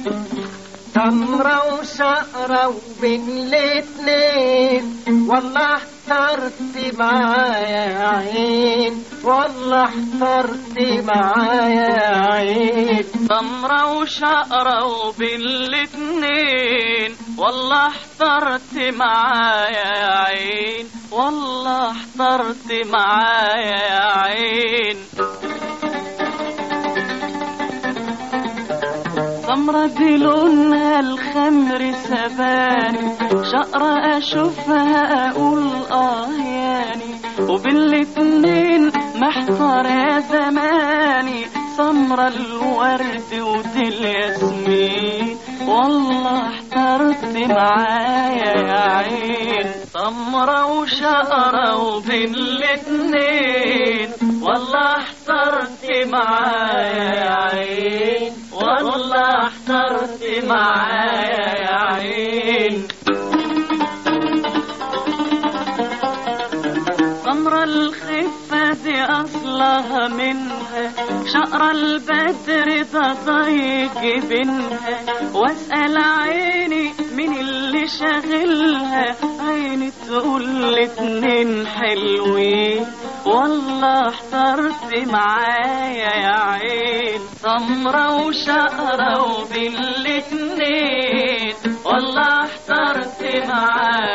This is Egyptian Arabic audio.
تمرة وشقرة وبين الاتنين والله احترت معايا يا عين والله احترت معايا يا عين تمرة وشقرة وبالاتنين والله احترت معايا يا عين والله احترت معايا يا عين سمرة دي لونها الخمر سباني شقرة أشوفها أقول آه ياني وبالاتنين محتار يا زماني سمرة الورد ودي الياسمين والله احترت معايا يا عين سمرة وشقرة وبالاتنين والله احترت معايا يا عين والله احترت معايا يا عين سمرة الخفة دي أصلها منها شقرة البدر ده ضيق بينها واسأل عيني مين اللي شاغلها عيني تقول الاتنين حلوين والله احترت معايا يا عين سمرة وشقرة وبالاتنين والله احترت معايا